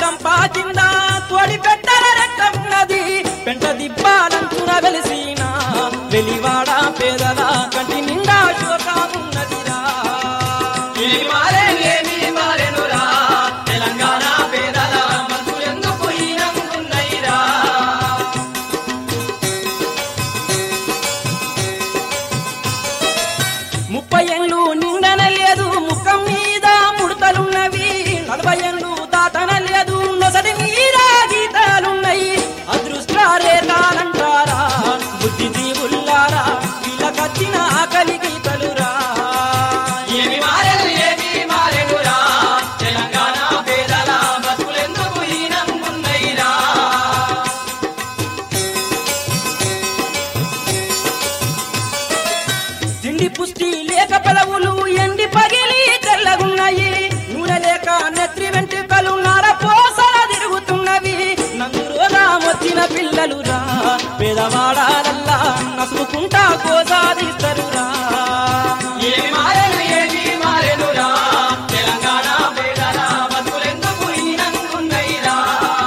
చంపా కింద తోడి పెట్టల రెట్టమున్నది పెంట దిబ్బాలంచున వెలిసిన వెలివాడ పేదల కంటి నిండా శోకమున్నదిరా ఇది మారే ఏమి మారెనురా తెలంగాణ పేదల మనసులెందుకు ఈనంగున్నయిరా ముప్పై ఏళ్ళు నిండన లేదు ముఖం మీద ముడతలున్నవి నలభై ఏళ్ళు దాటన లేదు నొసటి మీద గీతాలున్నాయి అదృష్ట రేఖాలంటారా బుద్ధి జీవుల్లారా వీళ్ళకచ్చిన ఆకలి గీతలురా ఏమి మారెను ఏమి మారెనురా తెలంగాణ పేదల బతుకులెందుకు ఈనంగున్నయిరా తిండి పుష్టి లేక పలవులు ఎండి పగిలి తెల్లగున్నాయి నూనె లేక నెత్రి వెంట్రుకలు నార పోసల తిరుగుతున్నవి నందురోగా వచ్చిన పిల్లలు రా పేదవాడాలల్లా నసుకుంటా కోసాదిస్తరురా ఏమి మారెను ఏమి మారెనురా తెలంగాణ పేదల బతుకులెందుకు ఈనంగున్నయిరా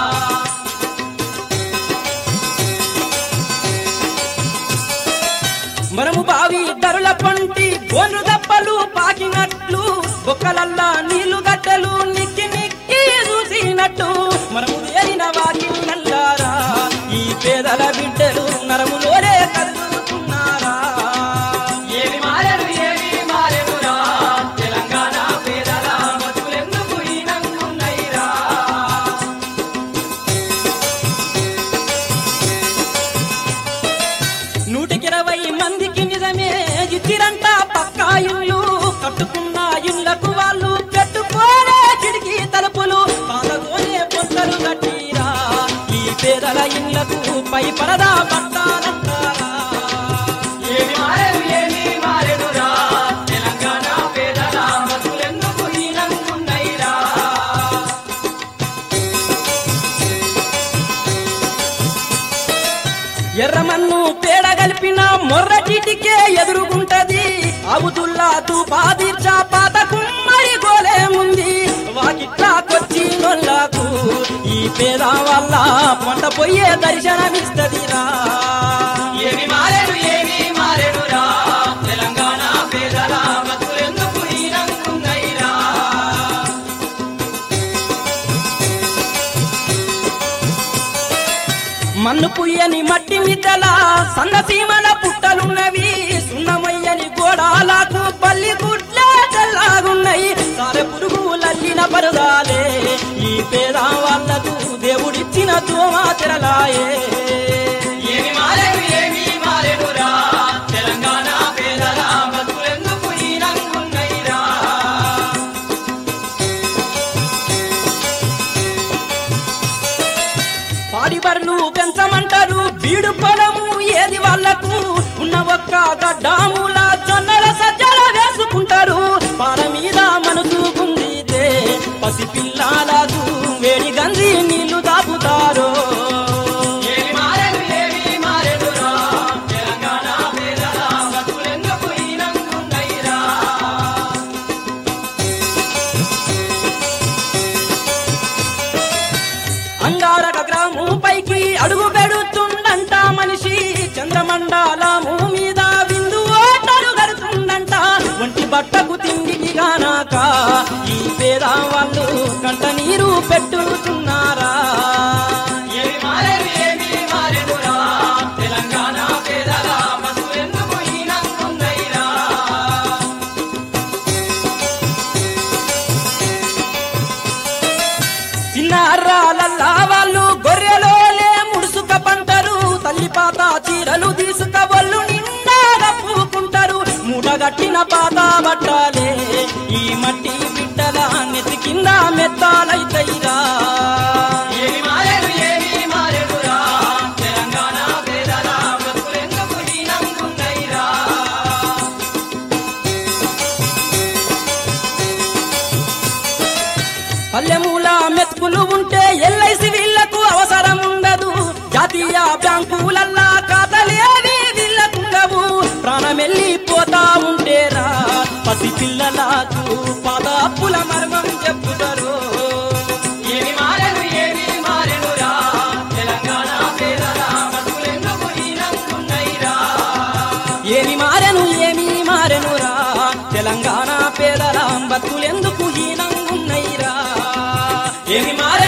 మనము బావి ధరల పంటి బోను దప్పలు పాకినట్లు బొక్కలల్లా నీళ్లు గడ్డలు నిక్కి నిక్కి చూసినట్టు మనము వేరిన వాకి నల్లారా ఈ పేదల బిడ్డలు నరములోనే కదులుతున్నారా ఏమి మారెను ఏమి మారెనురా తెలంగాణ పేదల బతుకులెందుకు ఈనంగున్నయిరా నూటికిరవై మందికి నిజమే ఇచ్చిరంట పక్కా ఇల్లు కట్టుకున్న ఇళ్లకు వాళ్ళు పెట్టుకోలే కిటికీ తలుపులు పాలతోనే పొంతలు కట్టిరా ఈ పేదల ఇళ్లకు పై పరదా పట్టాలంటారా ఏమి మారెను ఏమి మారెనురా తెలంగాణ పేదల బతుకులెందుకు ఈనంగున్నయిరా ఎర్రమన్ను పేడ కలిపిన మొర్ర చిటికే ఎదురుగుంటది అవుతుల్లా తూపాదిర్చా పాత కుమ్మడి గోలేముంది వాకిట్లా కొచ్చి నొల్లకు ఈ పేద వల్ల పంట పోయే దర్శనమిస్తదిరా ఏమి మారెను ఏమి మారెనురా తెలంగాణ పేదల బతుకులెందుకు ఈనంగున్నయిరా మన్ను పుయ్యని మట్టి మిద్దల సన్నసీమల పుట్టలున్నవి సున్నమయ్యని గోడాలకు పల్లి గుడ్లే తెల్లాగున్నాయి సారె పురుగులల్లిన పరదాలే ఈ పేద వాళ్ళకు దేవుడిచ్చిన దోమ తెరలాయే ఏమి మారెను ఏమి మారెనురా తెలంగాణ పేదల బతుకులెందుకు ఈనంగున్నయిరా పాడి బర్లు పెంచమంటారు బీడు పొలము ఏది వాళ్ళకు ఉన్న ఒక్క గడ్డాముల జొన్నల సజ్జల వేసుకుంటారు పార మీద మనసు గుందితే పసి పిల్లలకు వేడి గంజి నీళ్లు దాపుతారు ఏమి మారెను ఏమి మారెనురా తెలంగాణ పేదల బతుకులెందుకు ఈనంగున్నయిరా అంగారక గ్రామం పైకి అడుగు పెడుతుండంట మనిషి చంద్రమండలము మీద బిందు ఓటలు గడుతుండంట ఒంటి బట్టకు తిండికి గానాక ఈ పేద వాళ్ళు కంట నీరు పెట్టుతున్నారా ఏమి మారెను ఏమి మారెనురా తెలంగాణ పేదల బతుకులెందుకు ఈనంగున్నయిరా చిన్న అర్రాలల్లా వాళ్ళు గొర్రెలోలే ముడుసుక పంటరు తల్లి పాత చీరలు తీసుక వాళ్ళు నిండా కప్పుకుంటారు మూటగట్టిన పాత బట్టాలే ఈ మట్టి బిడ్డల నెత్తి కింద మెత్తాలైతయిరా ఏమి మారెను ఏమి మారెనురా తెలంగాణ పేదల బతుకులెందుకు ఈనంగున్నయిరా పల్లెమూల మెతుకులు ఉంటే ఎల్ఐసి వీళ్లకు అవసరం ఉండదు జాతీయ బ్యాంకులల్లా ఖాతాలేవి వీళ్ళకుండవు ప్రాణమెల్లిపోతా ఉంటేరా పసి పిల్లలకు పాద అప్పుల మర్మం చెప్పుతారు ఏమి మారెను ఏమి మారే